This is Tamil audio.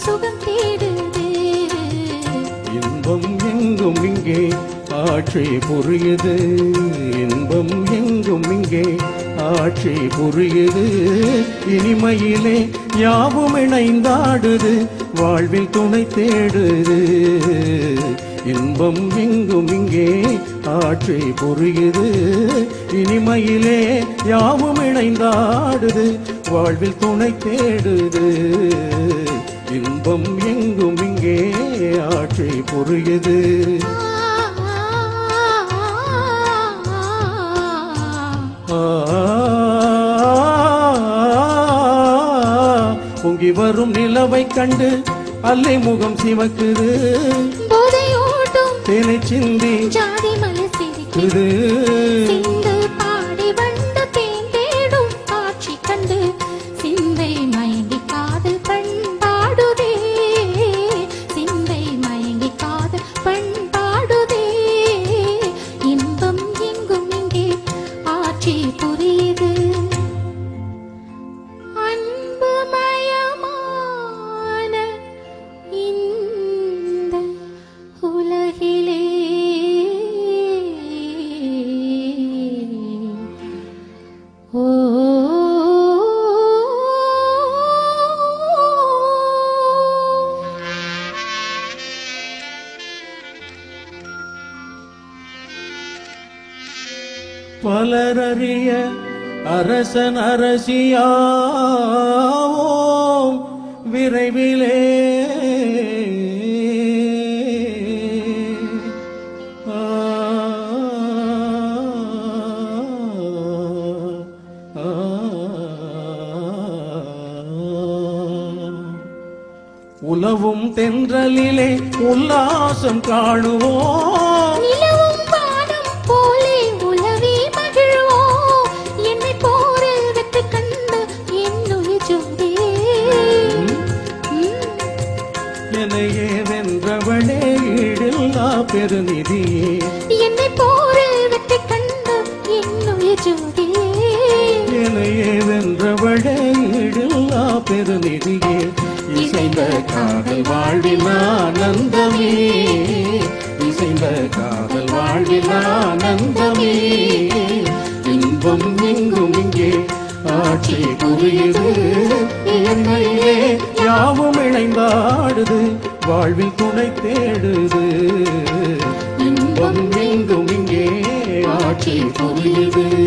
சுகம் தேடுது இன்பம் எங்கும் இங்கே ஆட்சி புரியுது இன்பம் எங்கும் இங்கே ஆட்சி புரியுது இனிமையிலே யாவும் இணைந்தாடுது வாழ்வில் துணை தேடுது இன்பம் எங்கும் இங்கே ஆட்சி புரியுது இனிமையிலே யாவும் இணைந்தாடுது வாழ்வில் துணை தேடுது இன்பம் எங்கும் இங்கே ஆட்சி புரியுது ஆ, பொங்கி வரும் நிலவை கண்டு அல்லை முகம் சிவக்குது போதையோட்டும் தேனை சிந்தி ஜாதி மலர் சிரிக்குது இது சிந்து பாடி வண்டு தேன் தேடும் காட்சி கண்டு சிந்தை மயங்கி காதல் பண்பாடுதே சிந்தை மயங்கி காதல் பண்பாடுதே இன்பம் எங்கும் இங்கே ஆட்சி புரியுது அன்புமயமான இந்த உலகிலே ஓ பலரறிய அரசன் அரசியாவோம் விரைவிலே ஆ, ஆ, உலவும் தென்றலிலே உல்லாசம் காணுவோம் நிலவும் வானம் போலே உலவி மகிழ்வோம் என்னை போரில் வெற்றி கண்டு என்னுயிர் ஜோதியே என்னையே வென்றவளே ஈடில்லா பெருநிதியே என்னை போரில் வெற்றி கண்டு என்னுயிர் ஜோதியே என்னையே வென்றவளே ஈடில்லா பெருநிதியே இசைந்த காதல் வாழ்வில் ஆனந்தமே இசைந்த காதல் வாழ்வில் ஆனந்தமே இன்பம் எங்கும் இங்கே ஆட்சி புரியுது என்னையே யாவும் இணைந்தாடுது வாழ்வில் துணை தேடுது இன்பம் எங்கும் இங்கே ஆட்சி புரியுது